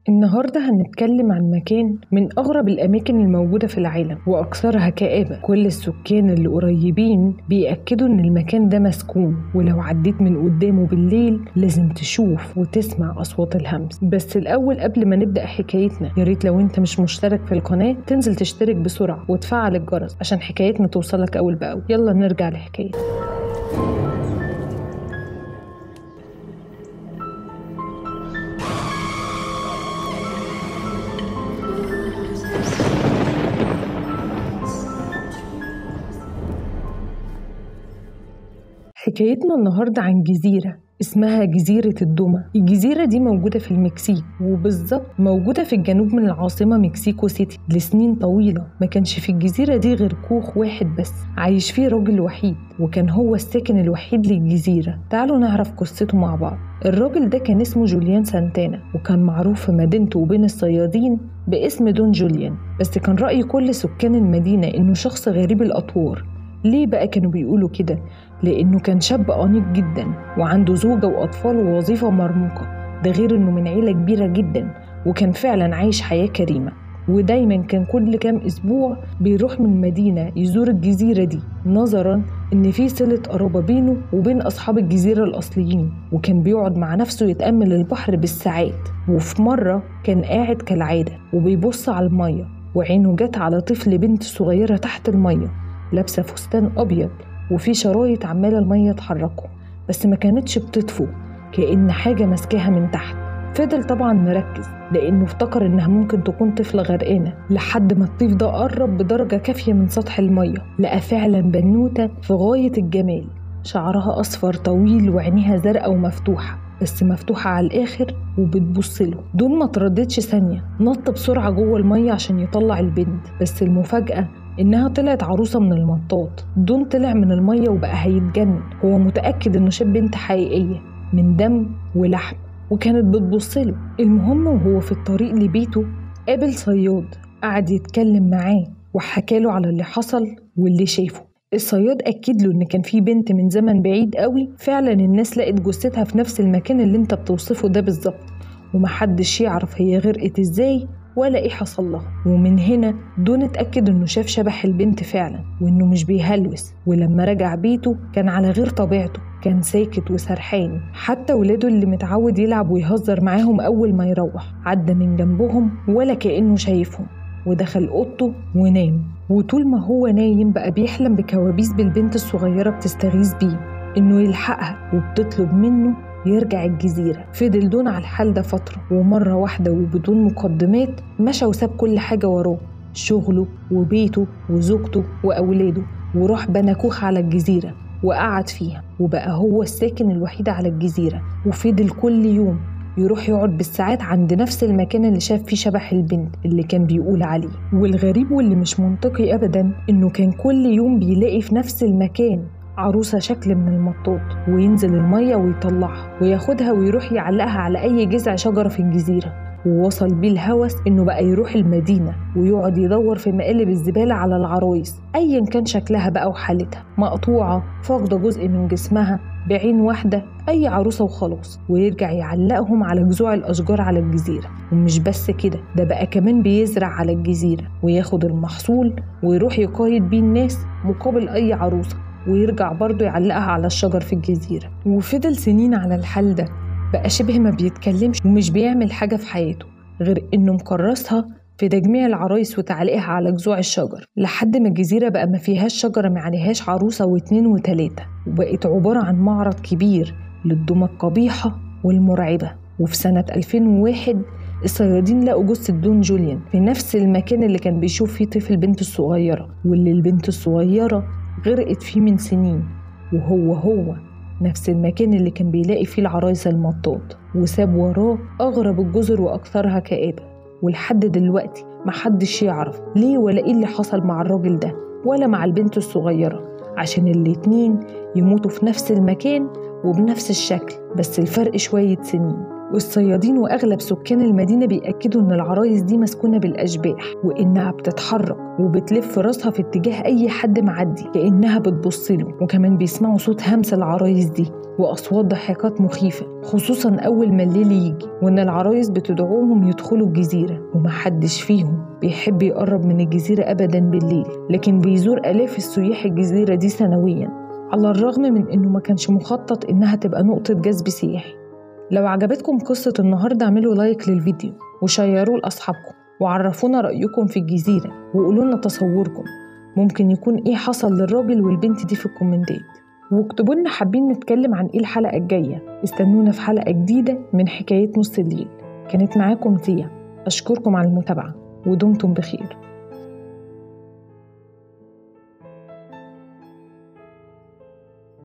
النهاردة هنتكلم عن مكان من أغرب الأماكن الموجودة في العالم وأكثرها كآبة كل السكان اللي قريبين بيأكدوا إن المكان ده مسكون ولو عديت من قدامه بالليل لازم تشوف وتسمع أصوات الهمس بس الأول قبل ما نبدأ حكايتنا يا ريت لو أنت مش مشترك في القناة تنزل تشترك بسرعة وتفعل الجرس عشان حكايتنا توصلك أول بأول يلا نرجع لحكايتنا حكايتنا النهاردة عن جزيرة اسمها جزيرة الدوما الجزيرة دي موجودة في المكسيك وبالظبط موجودة في الجنوب من العاصمة مكسيكو سيتي لسنين طويلة ما كانش في الجزيرة دي غير كوخ واحد بس عايش فيه راجل وحيد وكان هو الساكن الوحيد للجزيرة تعالوا نعرف قصته مع بعض الراجل ده كان اسمه جوليان سانتانا وكان معروف في مدينته وبين الصيادين باسم دون جوليان بس كان رأي كل سكان المدينة إنه شخص غريب الأطوار ليه بقى كانوا بيقولوا كده؟ لأنه كان شاب أنيق جدا وعنده زوجة وأطفال ووظيفة مرموقة ده غير إنه من عيلة كبيرة جدا وكان فعلا عايش حياة كريمة ودايما كان كل كام أسبوع بيروح من المدينة يزور الجزيرة دي نظرا إن في صلة قرابة بينه وبين أصحاب الجزيرة الأصليين وكان بيقعد مع نفسه يتأمل البحر بالساعات وفي مرة كان قاعد كالعادة وبيبص على المية وعينه جت على طفل بنت صغيرة تحت المية لابسة فستان أبيض وفي شرايط عمالة المية تحركه بس ما كانتش بتطفو كأن حاجة ماسكاها من تحت فضل طبعا مركز لأنه افتكر إنها ممكن تكون طفلة غرقانة لحد ما الطيف ده قرب بدرجة كافية من سطح المية لقى فعلا بنوتة في غاية الجمال شعرها أصفر طويل وعينيها زرقاء ومفتوحة بس مفتوحة على الآخر وبتبص له دون ما ترددش ثانية نط بسرعة جوه المية عشان يطلع البنت بس المفاجأة إنها طلعت عروسة من المطاط دون طلع من المية وبقى هيتجنن هو متأكد إنه شاف بنت حقيقية من دم ولحم وكانت بتبص له المهم وهو في الطريق لبيته قابل صياد قعد يتكلم معاه وحكاله على اللي حصل واللي شافه الصياد أكد له إن كان في بنت من زمن بعيد قوي فعلا الناس لقت جثتها في نفس المكان اللي انت بتوصفه ده بالظبط ومحدش يعرف هي غرقت ازاي ولا ايه حصل لها ومن هنا دون اتأكد انه شاف شبح البنت فعلا وانه مش بيهلوس ولما رجع بيته كان على غير طبيعته كان ساكت وسرحان حتى ولاده اللي متعود يلعب ويهزر معاهم أول ما يروح عدى من جنبهم ولا كأنه شايفهم ودخل أوضته ونام وطول ما هو نايم بقى بيحلم بكوابيس بالبنت الصغيرة بتستغيث بيه إنه يلحقها وبتطلب منه يرجع الجزيرة فضل دون على الحال ده فترة ومرة واحدة وبدون مقدمات مشى وساب كل حاجة وراه شغله وبيته وزوجته وأولاده وراح بنى كوخ على الجزيرة وقعد فيها وبقى هو الساكن الوحيد على الجزيرة وفضل كل يوم يروح يقعد بالساعات عند نفس المكان اللي شاف فيه شبح البنت اللي كان بيقول عليه والغريب واللي مش منطقي أبدا إنه كان كل يوم بيلاقي في نفس المكان عروسة شكل من المطاط وينزل المية ويطلعها وياخدها ويروح يعلقها على أي جذع شجرة في الجزيرة ووصل بيه الهوس إنه بقى يروح المدينة ويقعد يدور في مقالب الزبالة على العرايس أيا كان شكلها بقى وحالتها مقطوعة فاقدة جزء من جسمها بعين واحدة أي عروسة وخلاص ويرجع يعلقهم على جذوع الأشجار على الجزيرة ومش بس كده ده بقى كمان بيزرع على الجزيرة وياخد المحصول ويروح يقايد بيه الناس مقابل أي عروسة ويرجع برضه يعلقها على الشجر في الجزيرة وفضل سنين على الحال ده بقى شبه ما بيتكلمش ومش بيعمل حاجة في حياته غير إنه مكرسها في تجميع العرايس وتعليقها على جذوع الشجر لحد ما الجزيرة بقى ما فيهاش شجرة ما عليهاش عروسة واتنين وتلاتة وبقت عبارة عن معرض كبير للدمى القبيحة والمرعبة وفي سنة 2001 الصيادين لقوا جثة دون جوليان في نفس المكان اللي كان بيشوف فيه طفل البنت الصغيرة واللي البنت الصغيرة غرقت فيه من سنين وهو هو نفس المكان اللي كان بيلاقي فيه العرايس المطاط وساب وراه أغرب الجزر وأكثرها كآبة ولحد دلوقتي محدش يعرف ليه ولا إيه اللي حصل مع الراجل ده ولا مع البنت الصغيرة عشان الاتنين يموتوا في نفس المكان وبنفس الشكل بس الفرق شوية سنين والصيادين وأغلب سكان المدينة بيأكدوا إن العرايس دي مسكونة بالأشباح وإنها بتتحرك وبتلف راسها في اتجاه أي حد معدي كأنها بتبص له وكمان بيسمعوا صوت همس العرايس دي وأصوات ضحكات مخيفة خصوصا أول ما الليل يجي وإن العرايس بتدعوهم يدخلوا الجزيرة ومحدش فيهم بيحب يقرب من الجزيرة أبدا بالليل لكن بيزور آلاف السياح الجزيرة دي سنويا على الرغم من إنه ما كانش مخطط إنها تبقى نقطة جذب سياحي لو عجبتكم قصة النهاردة اعملوا لايك للفيديو وشيروه لأصحابكم وعرفونا رأيكم في الجزيرة وقولوا لنا تصوركم ممكن يكون إيه حصل للراجل والبنت دي في الكومنتات واكتبوا لنا حابين نتكلم عن إيه الحلقة الجاية استنونا في حلقة جديدة من حكاية نص الليل كانت معاكم تيا أشكركم على المتابعة ودمتم بخير